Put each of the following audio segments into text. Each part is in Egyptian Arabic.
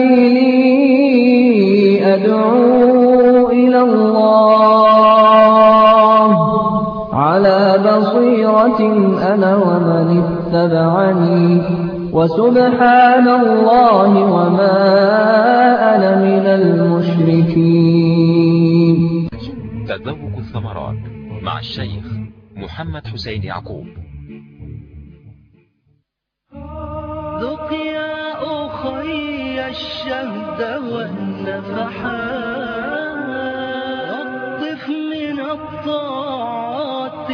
سبيلي أدعو إلى الله على بصيرة أنا ومن اتبعني وسبحان الله وما أنا من المشركين تذوق الثمرات مع الشيخ محمد حسين يعقوب ذق يا أخي الشهد والنفحات واقطف من الطاعات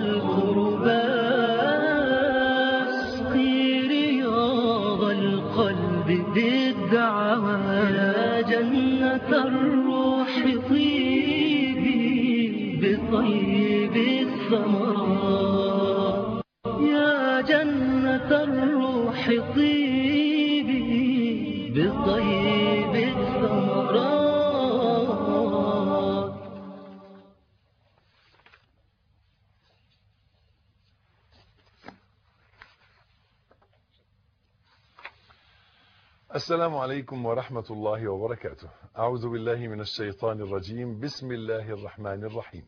والقربات اسقي رياض القلب بالدعوات يا جنة الروح طيبي بطيب الثمرات يا جنة الروح طيبي بطيب الثمرات السلام عليكم ورحمة الله وبركاته أعوذ بالله من الشيطان الرجيم بسم الله الرحمن الرحيم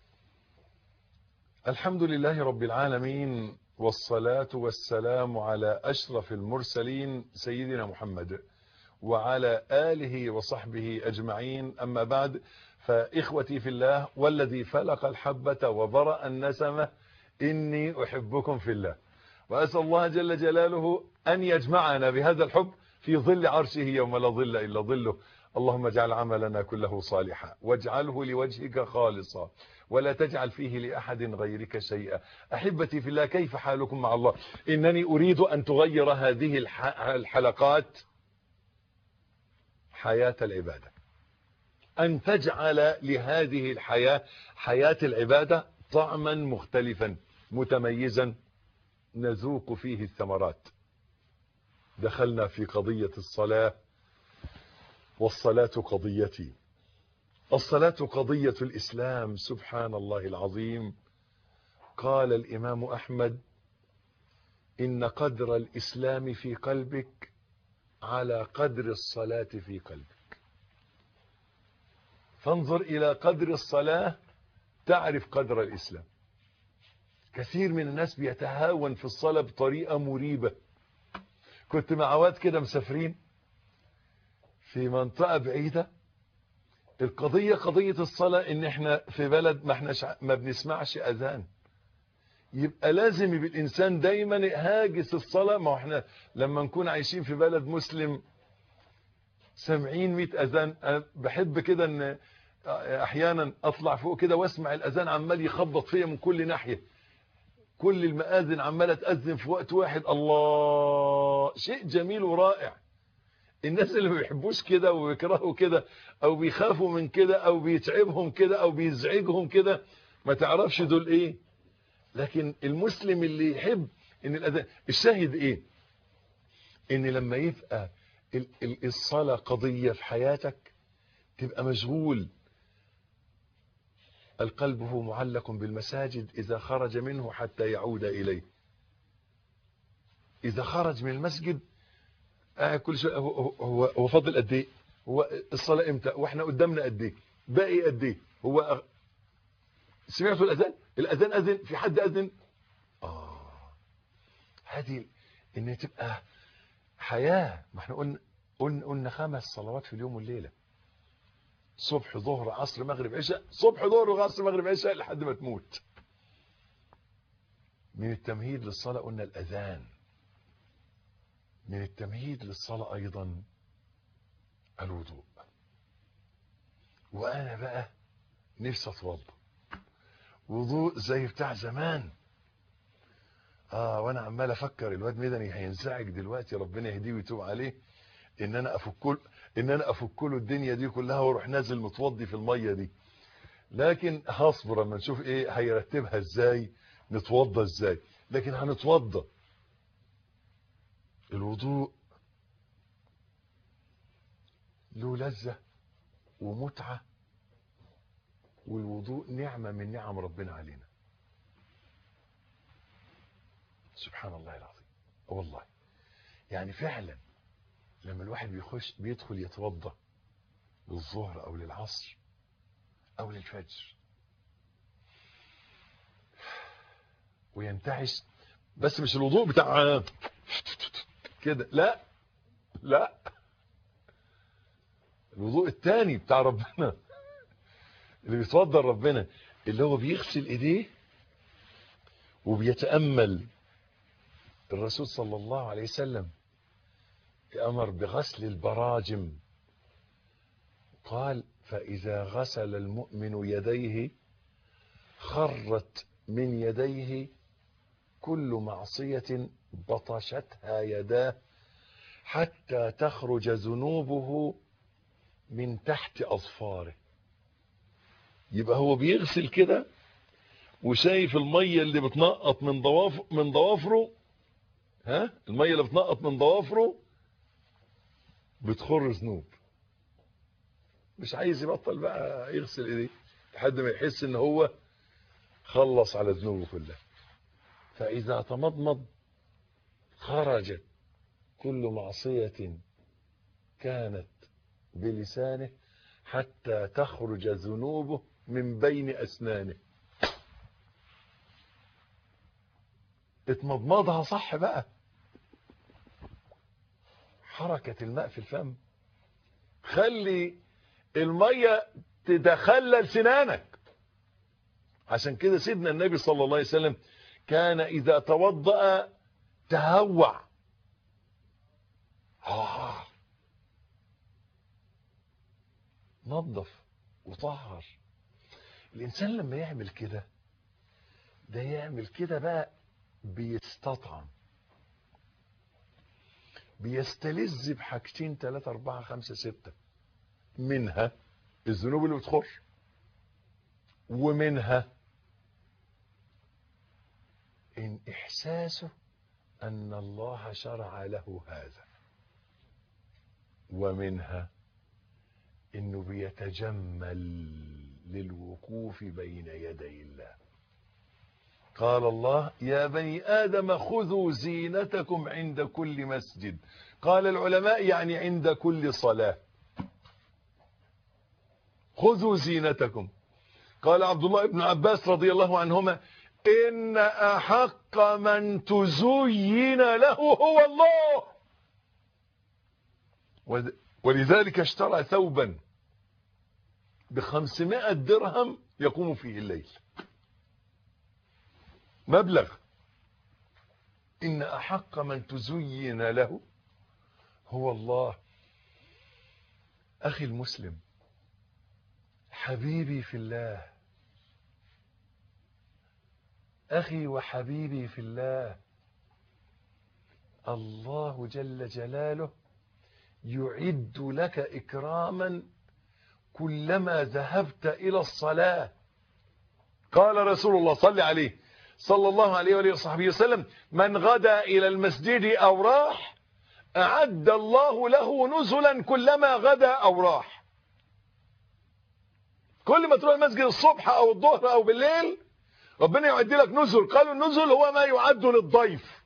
الحمد لله رب العالمين والصلاة والسلام على أشرف المرسلين سيدنا محمد وعلى آله وصحبه أجمعين أما بعد فإخوتي في الله والذي فلق الحبة وبرأ النسمة إني أحبكم في الله وأسأل الله جل جلاله أن يجمعنا بهذا الحب في ظل عرشه يوم لا ظل إلا ظله اللهم اجعل عملنا كله صالحا واجعله لوجهك خالصا ولا تجعل فيه لأحد غيرك شيئا أحبتي في الله كيف حالكم مع الله إنني أريد أن تغير هذه الحلقات حياة العبادة أن تجعل لهذه الحياة حياة العبادة طعما مختلفا متميزا نذوق فيه الثمرات دخلنا في قضية الصلاة والصلاة قضيتي الصلاة قضية الإسلام سبحان الله العظيم قال الإمام أحمد إن قدر الإسلام في قلبك على قدر الصلاة في قلبك فانظر إلى قدر الصلاة تعرف قدر الإسلام كثير من الناس بيتهاون في الصلاة بطريقة مريبة كنت مع واد كده مسافرين في منطقة بعيدة القضية قضية الصلاة ان احنا في بلد ما احناش ما بنسمعش اذان يبقى لازم يبقى الانسان دايما هاجس الصلاة ما احنا لما نكون عايشين في بلد مسلم سامعين 100 اذان انا بحب كده ان احيانا اطلع فوق كده واسمع الاذان عمال يخبط فيا من كل ناحية كل المآذن عمالة تأذن في وقت واحد الله شيء جميل ورائع الناس اللي ما بيحبوش كده وبيكرهوا كده او بيخافوا من كده او بيتعبهم كده او بيزعجهم كده ما تعرفش دول ايه لكن المسلم اللي يحب ان الاذان الشاهد ايه ان لما يبقى الصلاة قضية في حياتك تبقى مشغول القلب هو معلق بالمساجد إذا خرج منه حتى يعود إليه إذا خرج من المسجد آه كل شيء هو, هو, هو فضل قد ايه هو الصلاة امتى واحنا قدامنا قد ايه باقي قد ايه هو أغ... سمعتوا الأذان الأذان أذن في حد أذن آه هذه إن تبقى حياة ما احنا قلنا قلنا, قلنا خمس صلوات في اليوم والليلة صبح ظهر عصر مغرب عشاء صبح ظهر عصر مغرب عشاء لحد ما تموت من التمهيد للصلاة قلنا الأذان من التمهيد للصلاة أيضا الوضوء وأنا بقى نفسي أتوضى وضوء زي بتاع زمان آه وأنا عمال أفكر الواد مدني هينزعج دلوقتي ربنا يهديه ويتوب عليه إن أنا أفك إن أنا أفك له الدنيا دي كلها وأروح نازل متوضي في المية دي لكن هصبر اما نشوف إيه هيرتبها إزاي نتوضى إزاي لكن هنتوضى الوضوء له لذة ومتعة والوضوء نعمة من نعم ربنا علينا سبحان الله العظيم والله يعني فعلا لما الواحد بيخش بيدخل يتوضا للظهر او للعصر او للفجر وينتعش بس مش الوضوء بتاع كده لا لا الوضوء الثاني بتاع ربنا اللي بيتوضا ربنا اللي هو بيغسل ايديه وبيتامل الرسول صلى الله عليه وسلم امر بغسل البراجم قال فاذا غسل المؤمن يديه خرت من يديه كل معصيه بطشتها يداه حتى تخرج ذنوبه من تحت اظفاره يبقى هو بيغسل كده وشايف الميه اللي بتنقط من ضواف من ضوافره ها الميه اللي بتنقط من ضوافره بتخر ذنوب مش عايز يبطل بقى يغسل ايديه لحد ما يحس ان هو خلص على ذنوبه كلها فاذا تمضمض خرجت كل معصيه كانت بلسانه حتى تخرج ذنوبه من بين اسنانه اتمضمضها صح بقى حركة الماء في الفم خلي المية تدخلل سنانك عشان كده سيدنا النبي صلى الله عليه وسلم كان إذا توضأ تهوع آه. نظف وطهر الإنسان لما يعمل كده ده يعمل كده بقى بيستطعم بيستلذ بحاجتين ثلاثة أربعة خمسة ستة منها الذنوب اللي بتخر ومنها إن إحساسه أن الله شرع له هذا ومنها إنه بيتجمل للوقوف بين يدي الله قال الله يا بني آدم خذوا زينتكم عند كل مسجد قال العلماء يعني عند كل صلاة خذوا زينتكم قال عبد الله بن عباس رضي الله عنهما إن أحق من تزين له هو الله ولذلك اشترى ثوبا بخمسمائة درهم يقوم فيه الليل مبلغ إن أحق من تزين له هو الله أخي المسلم حبيبي في الله أخي وحبيبي في الله الله جل جلاله يعد لك إكراما كلما ذهبت إلى الصلاة قال رسول الله صلى عليه صلى الله عليه وآله وصحبه وسلم من غدا إلى المسجد أو راح أعد الله له نزلا كلما غدا أو راح كل ما تروح المسجد الصبح أو الظهر أو بالليل ربنا يعد لك نزل قالوا النزل هو ما يعد للضيف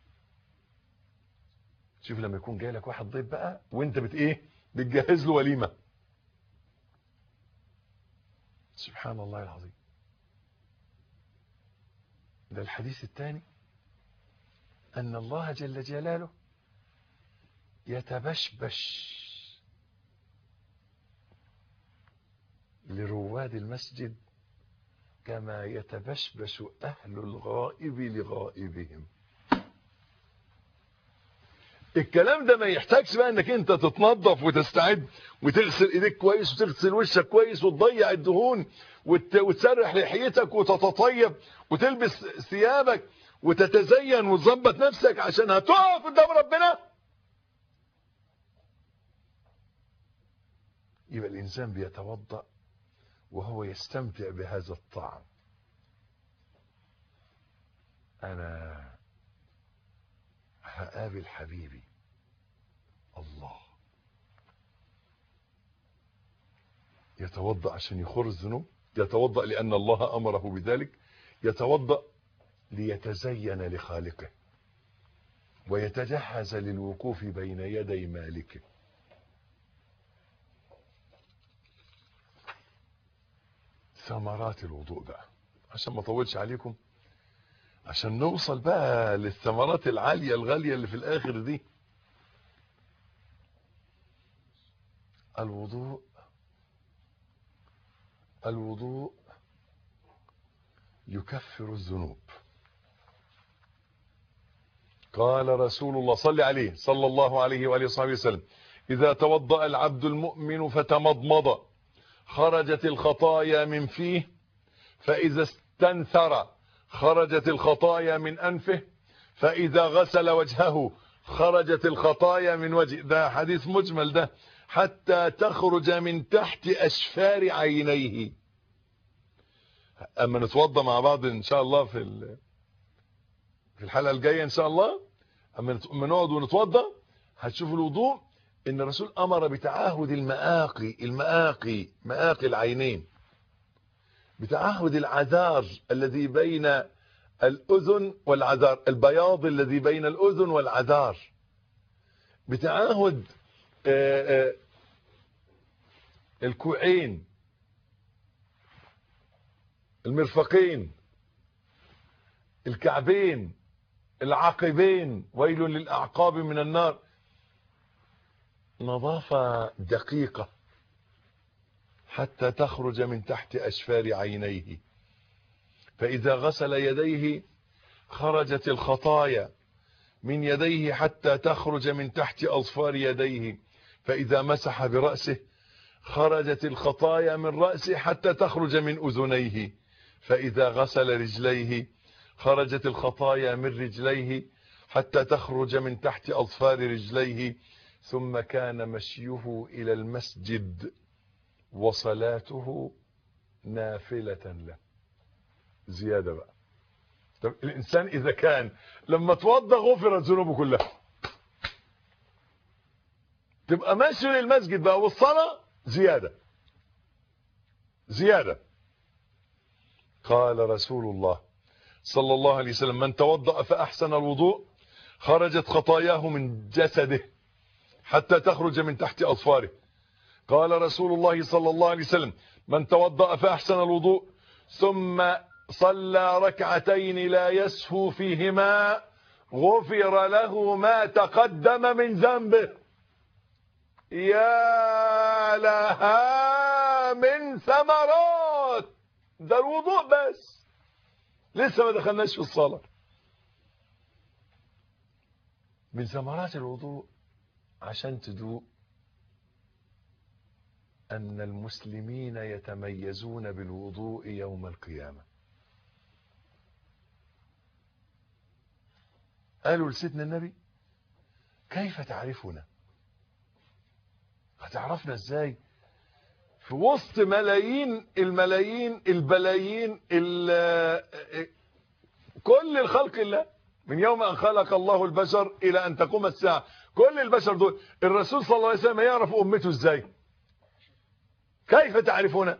شوف لما يكون جاي لك واحد ضيف بقى وانت بت ايه بتجهز له وليمه سبحان الله العظيم ده الحديث الثاني أن الله جل جلاله يتبشبش لرواد المسجد كما يتبشبش أهل الغائب لغائبهم الكلام ده ما يحتاجش بقى انك انت تتنظف وتستعد وتغسل ايديك كويس وتغسل وشك كويس وتضيع الدهون وت... وتسرح لحيتك وتتطيب وتلبس ثيابك وتتزين وتظبط نفسك عشان هتقف قدام ربنا يبقى الانسان بيتوضا وهو يستمتع بهذا الطعم انا هقابل حبيبي الله يتوضا عشان يخر الذنوب يتوضا لان الله امره بذلك يتوضا ليتزين لخالقه ويتجهز للوقوف بين يدي مالكه ثمرات الوضوء بقى عشان ما اطولش عليكم عشان نوصل بقى للثمرات العالية الغالية اللي في الاخر دي الوضوء الوضوء يكفر الذنوب قال رسول الله صلى عليه صلى الله عليه وآله وصحبه وسلم إذا توضأ العبد المؤمن فتمضمض خرجت الخطايا من فيه فإذا استنثر خرجت الخطايا من أنفه فإذا غسل وجهه خرجت الخطايا من وجهه ده حديث مجمل ده حتى تخرج من تحت أشفار عينيه أما نتوضى مع بعض إن شاء الله في في الحلقة الجاية إن شاء الله أما نقعد ونتوضى هتشوف الوضوء إن الرسول أمر بتعاهد المآقي المآقي مآقي العينين بتعهد العذار الذي بين الأذن والعذار البياض الذي بين الأذن والعذار بتعهد آآ آآ الكوعين المرفقين الكعبين العقبين ويل للأعقاب من النار نظافة دقيقة حتى تخرج من تحت أشفار عينيه فإذا غسل يديه خرجت الخطايا من يديه حتى تخرج من تحت أظفار يديه فإذا مسح برأسه خرجت الخطايا من رأسه حتى تخرج من أذنيه فإذا غسل رجليه خرجت الخطايا من رجليه حتى تخرج من تحت أظفار رجليه ثم كان مشيه إلى المسجد وصلاته نافلة له زيادة بقى طب الإنسان إذا كان لما توضى غفرت ذنوبه كلها تبقى ماشي للمسجد بقى والصلاة زيادة زيادة قال رسول الله صلى الله عليه وسلم من توضأ فأحسن الوضوء خرجت خطاياه من جسده حتى تخرج من تحت أظفاره قال رسول الله صلى الله عليه وسلم من توضأ فأحسن الوضوء ثم صلى ركعتين لا يسهو فيهما غفر له ما تقدم من ذنبه يا لها من ثمرات ده الوضوء بس لسه ما دخلناش في الصلاة من ثمرات الوضوء عشان تدوق أن المسلمين يتميزون بالوضوء يوم القيامة قالوا لسيدنا النبي كيف تعرفنا هتعرفنا ازاي في وسط ملايين الملايين البلايين كل الخلق الله من يوم أن خلق الله البشر إلى أن تقوم الساعة كل البشر دول الرسول صلى الله عليه وسلم يعرف أمته ازاي كيف تعرفون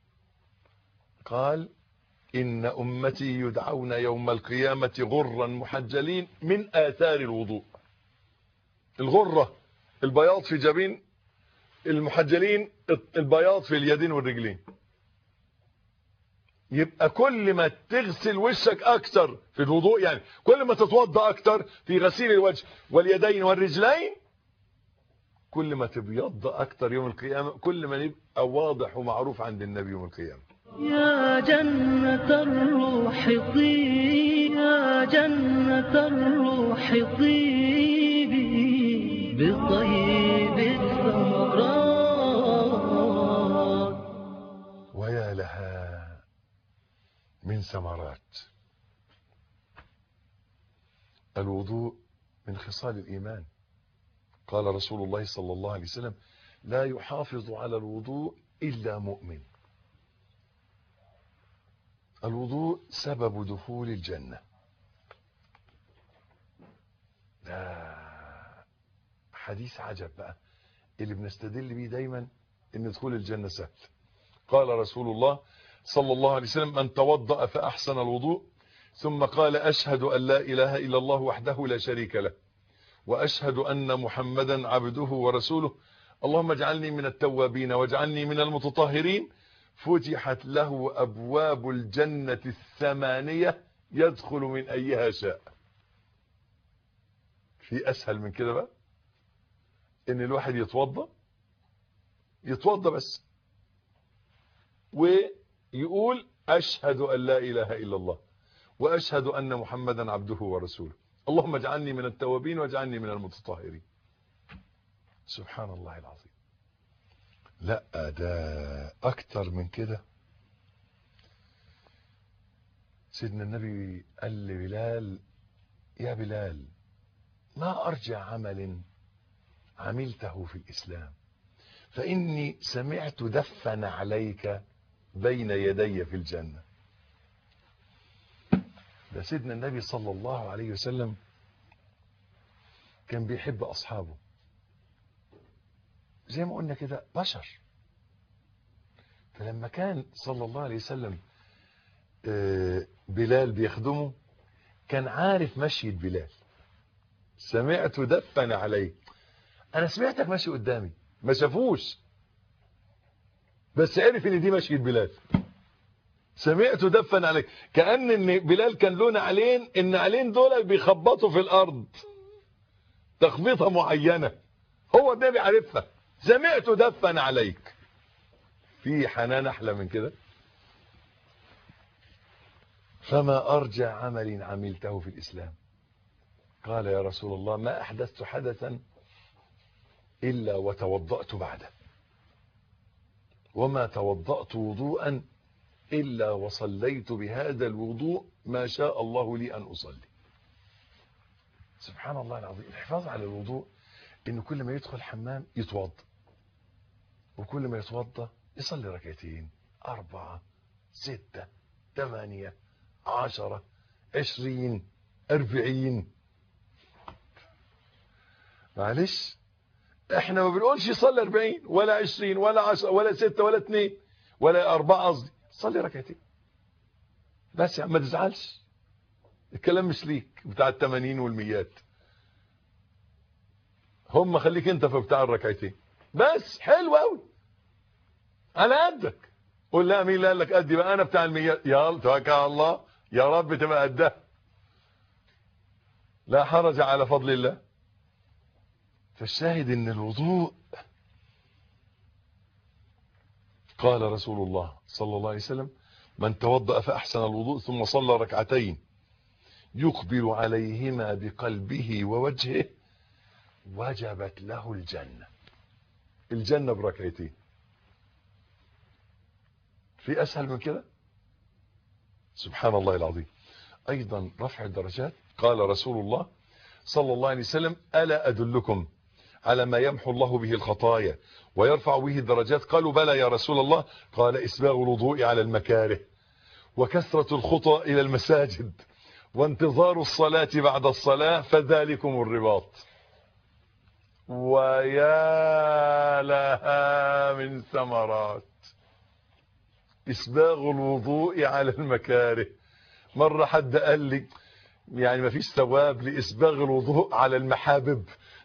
قال إن أمتي يدعون يوم القيامة غرا محجلين من آثار الوضوء الغرة البياض في جبين المحجلين البياض في اليدين والرجلين يبقى كل ما تغسل وشك اكتر في الوضوء يعني كل ما تتوضا اكتر في غسيل الوجه واليدين والرجلين كل ما تبيض اكتر يوم القيامه كل ما نبقى واضح ومعروف عند النبي يوم القيامه يا جنة الروح طيبي يا جنة الروح طيبي بطيب الثمرات ويا لها من ثمرات الوضوء من خصال الإيمان قال رسول الله صلى الله عليه وسلم لا يحافظ على الوضوء إلا مؤمن الوضوء سبب دخول الجنة ده حديث عجب بقى اللي بنستدل بيه دايما ان دخول الجنة سهل قال رسول الله صلى الله عليه وسلم من توضأ فأحسن الوضوء ثم قال أشهد أن لا إله إلا الله وحده لا شريك له وأشهد أن محمدا عبده ورسوله اللهم اجعلني من التوابين واجعلني من المتطهرين فتحت له أبواب الجنة الثمانية يدخل من أيها شاء في أسهل من كده بقى إن الواحد يتوضى يتوضى بس ويقول أشهد أن لا إله إلا الله وأشهد أن محمدا عبده ورسوله اللهم اجعلني من التوابين واجعلني من المتطهرين سبحان الله العظيم لا ده أكتر من كده سيدنا النبي قال لبلال يا بلال ما أرجع عمل عملته في الإسلام فإني سمعت دفن عليك بين يدي في الجنة ده سيدنا النبي صلى الله عليه وسلم كان بيحب أصحابه زي ما قلنا كده بشر فلما كان صلى الله عليه وسلم بلال بيخدمه كان عارف مشية بلال سمعت دفن عليه انا سمعتك ماشي قدامي ما شافوش بس عرف ان دي مشية بلال سمعت دفن عليك كأن ان بلال كان له نعلين النعلين دول بيخبطوا في الارض تخبيطة معينة هو النبي عارفها سمعت دفن عليك في حنان احلى من كده فما ارجع عمل عملته في الاسلام قال يا رسول الله ما احدثت حدثا الا وتوضأت بعده وما توضأت وضوءا الا وصليت بهذا الوضوء ما شاء الله لي ان اصلي سبحان الله العظيم الحفاظ على الوضوء انه كل ما يدخل حمام يتوضا وكل ما يتوضا يصلي ركعتين أربعة ستة ثمانية عشرة عشرين أربعين معلش احنا ما بنقولش يصلي أربعين ولا عشرين ولا عشرة ولا ستة ولا اثنين ولا أربعة قصدي صلي ركعتين بس يا عم ما تزعلش الكلام مش ليك بتاع التمانين والميات هم خليك انت في بتاع الركعتين بس حلو قوي على قدك قول لا مين اللي قال لك قدي بقى انا بتاع الميات يلا توكل على الله يا رب تبقى قدها لا حرج على فضل الله فالشاهد ان الوضوء قال رسول الله صلى الله عليه وسلم من توضأ فأحسن الوضوء ثم صلى ركعتين يقبل عليهما بقلبه ووجهه وجبت له الجنة الجنة بركعتين في أسهل من كده سبحان الله العظيم أيضا رفع الدرجات قال رسول الله صلى الله عليه وسلم ألا أدلكم على ما يمحو الله به الخطايا ويرفع به الدرجات قالوا بلى يا رسول الله قال إسباغ الوضوء على المكاره وكثرة الخطى إلى المساجد وانتظار الصلاة بعد الصلاة فذلكم الرباط ويا لها من ثمرات إسباغ الوضوء على المكاره مرة حد قال لي يعني ما فيش ثواب لإسباغ الوضوء على المحابب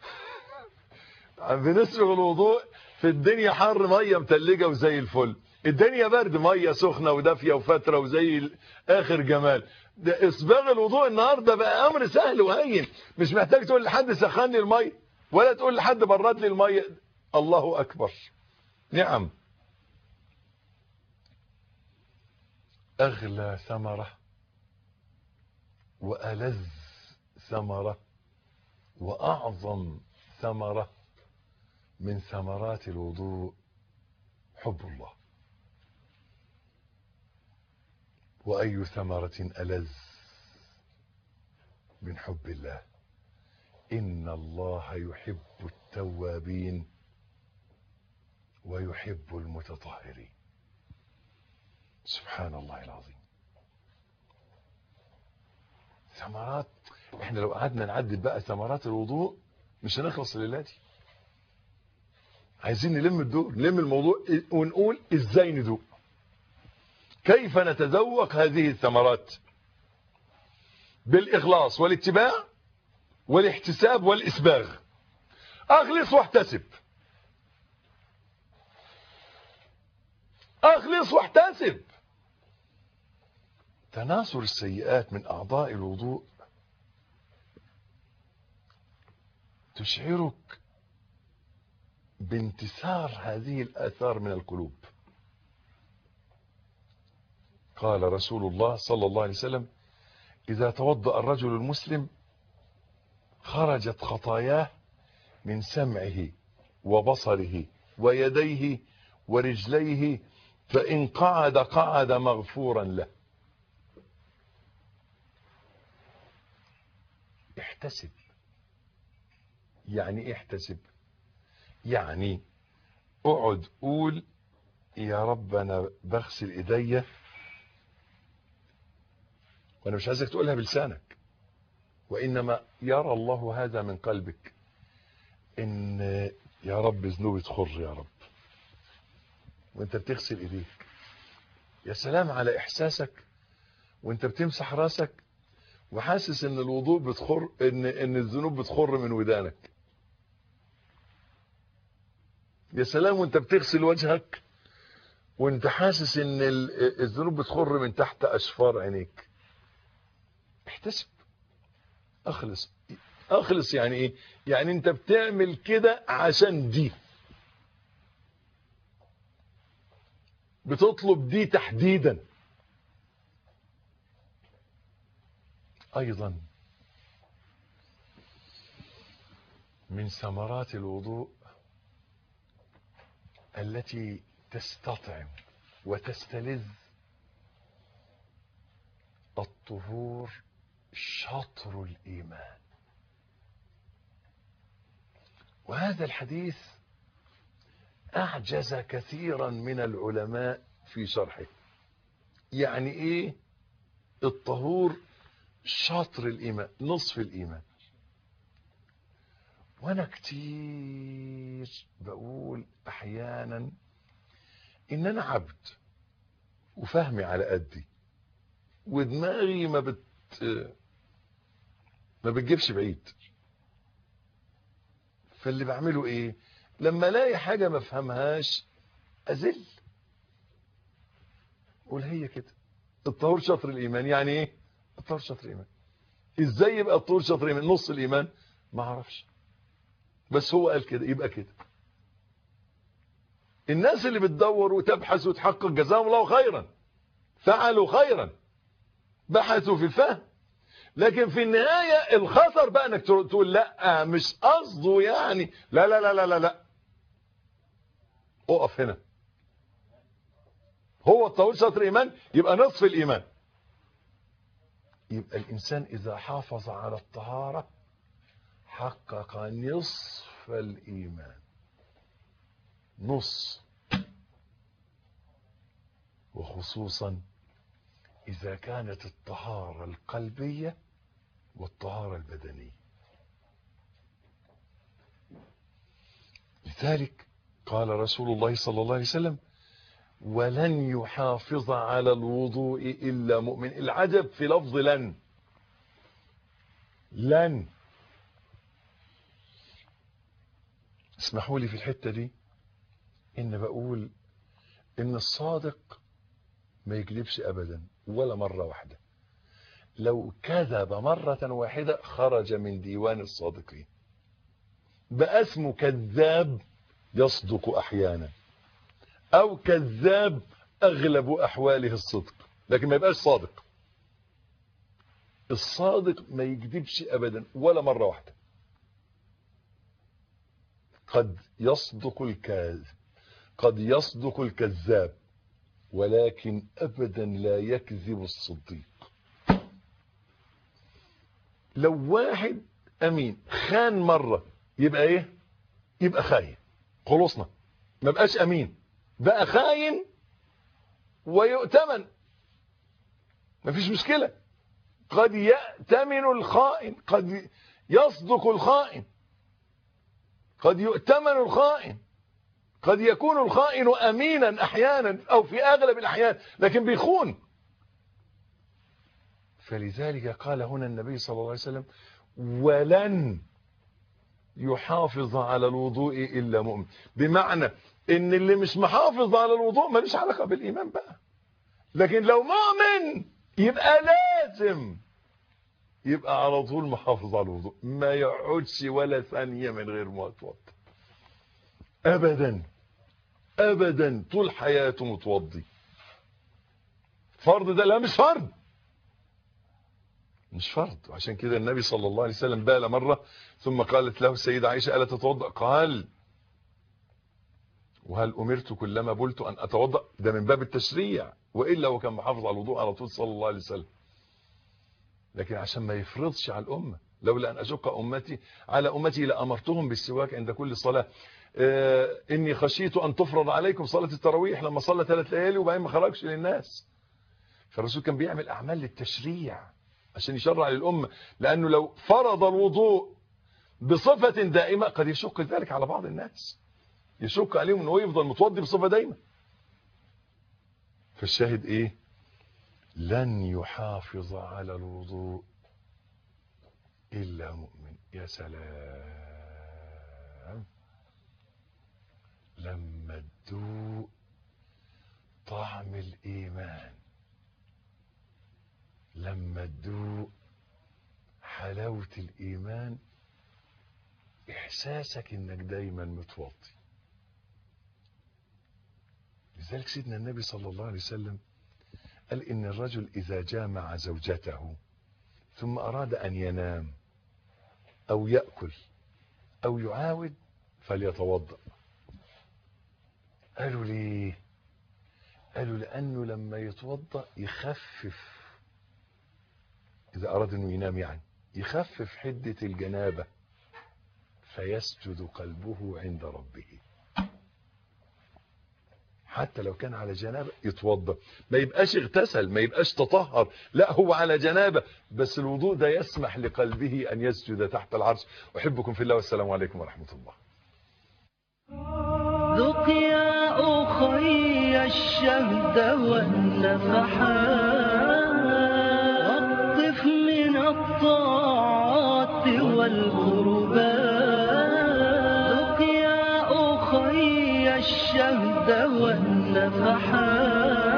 بنسبغ الوضوء في الدنيا حر مية متلجة وزي الفل الدنيا برد مية سخنة ودافية وفترة وزي آخر جمال ده إسباغ الوضوء النهاردة بقى أمر سهل وهين مش محتاج تقول لحد سخن لي المية ولا تقول لحد برد لي المية الله أكبر نعم أغلى ثمرة وألذ ثمرة وأعظم ثمرة من ثمرات الوضوء حب الله وأي ثمرة ألذ من حب الله إن الله يحب التوابين ويحب المتطهرين سبحان الله العظيم ثمرات احنا لو قعدنا نعدل بقى ثمرات الوضوء مش هنخلص الليله دي عايزين نلم الدور نلم الموضوع ونقول ازاي ندوق كيف نتذوق هذه الثمرات بالاخلاص والاتباع والاحتساب والاسباغ اخلص واحتسب اخلص واحتسب تناثر السيئات من اعضاء الوضوء تشعرك بانتثار هذه الاثار من القلوب قال رسول الله صلى الله عليه وسلم اذا توضا الرجل المسلم خرجت خطاياه من سمعه وبصره ويديه ورجليه فإن قعد قعد مغفورا له احتسب يعني ايه احتسب يعني اقعد قول يا رب انا بغسل ايديا وانا مش عايزك تقولها بلسانك وانما يرى الله هذا من قلبك ان يا رب ذنوبي تخر يا رب وانت بتغسل ايديك يا سلام على احساسك وانت بتمسح راسك وحاسس ان الوضوء بتخر ان ان الذنوب بتخر من ودانك يا سلام وانت بتغسل وجهك وانت حاسس ان ال- الذنوب بتخر من تحت اشفار عينيك احتسب اخلص اخلص يعني ايه يعني انت بتعمل كده عشان دي بتطلب دي تحديدا ايضا من ثمرات الوضوء التي تستطعم وتستلذ الطهور شطر الايمان وهذا الحديث اعجز كثيرا من العلماء في شرحه يعني ايه الطهور شطر الايمان نصف الايمان وانا كتير بقول احيانا ان انا عبد وفهمي على قدي ودماغي ما بت ما بتجيبش بعيد فاللي بعمله ايه لما الاقي حاجه ما افهمهاش ازل قول هي كده الطهور شطر الايمان يعني ايه الطهور شطر الايمان ازاي يبقى الطهور شطر الايمان نص الايمان ما اعرفش بس هو قال كده يبقى كده الناس اللي بتدور وتبحث وتحقق جزاهم الله خيرا فعلوا خيرا بحثوا في الفهم لكن في النهاية الخطر بقى انك تقول لا مش قصده يعني لا لا لا لا لا لا اقف هنا هو الطاول شطر ايمان يبقى نصف الايمان يبقى الانسان اذا حافظ على الطهارة حقق نصف الايمان نص وخصوصا إذا كانت الطهارة القلبية والطهارة البدنية لذلك قال رسول الله صلى الله عليه وسلم ولن يحافظ على الوضوء إلا مؤمن العجب في لفظ لن لن اسمحوا لي في الحتة دي إن بقول إن الصادق ما يكذبش أبدا ولا مرة واحدة لو كذب مرة واحدة خرج من ديوان الصادقين بقى اسمه كذاب يصدق أحيانا أو كذاب أغلب أحواله الصدق لكن ما يبقاش صادق الصادق ما يكذبش أبدا ولا مرة واحدة قد يصدق الكاذب قد يصدق الكذاب ولكن ابدا لا يكذب الصديق لو واحد امين خان مرة يبقى ايه يبقى خاين خلصنا ما بقاش امين بقى خاين ويؤتمن مفيش مشكلة قد يأتمن الخائن قد يصدق الخائن قد يؤتمن الخائن قد يكون الخائن امينا احيانا او في اغلب الاحيان لكن بيخون فلذلك قال هنا النبي صلى الله عليه وسلم ولن يحافظ على الوضوء إلا مؤمن بمعنى ان اللي مش محافظ على الوضوء ملوش علاقة بالإيمان بقى لكن لو مؤمن يبقى لازم يبقى على طول محافظ على الوضوء ما يقعدش ولا ثانية من غير ما يتوضا أبدا أبدا طول حياته متوضي فرض ده لا مش فرض مش فرض وعشان كده النبي صلى الله عليه وسلم بال مرة ثم قالت له السيدة عائشة ألا تتوضأ قال وهل أمرت كلما بلت أن أتوضأ ده من باب التشريع وإلا هو كان محافظ على الوضوء على طول صلى الله عليه وسلم لكن عشان ما يفرضش على الأمة لولا أن أشق أمتي على أمتي لأمرتهم بالسواك عند كل صلاة آه إني خشيت أن تفرض عليكم صلاة التراويح لما صلى ثلاث ليالي وبعدين ما خرجش للناس فالرسول كان بيعمل أعمال للتشريع عشان يشرع للأمة لأنه لو فرض الوضوء بصفة دائمة قد يشق ذلك على بعض الناس يشق عليهم أنه يفضل متوضي بصفة دائمة فالشاهد إيه لن يحافظ على الوضوء إلا مؤمن يا سلام لما تدوق طعم الإيمان لما تدوق حلاوة الإيمان إحساسك إنك دايما متوضي لذلك سيدنا النبي صلى الله عليه وسلم قال إن الرجل إذا جامع زوجته ثم أراد أن ينام أو يأكل أو يعاود فليتوضأ قالوا ليه قالوا لأنه لما يتوضأ يخفف إذا أراد أنه ينام يعني يخفف حدة الجنابة فيسجد قلبه عند ربه حتى لو كان على جنابة يتوضا ما يبقاش اغتسل ما يبقاش تطهر لا هو على جنابة بس الوضوء ده يسمح لقلبه أن يسجد تحت العرش أحبكم في الله والسلام عليكم ورحمة الله ذق يا أخي الشهد والنفحات واقطف من الطاعات والقربات ذق يا أخي الشهد والنفحات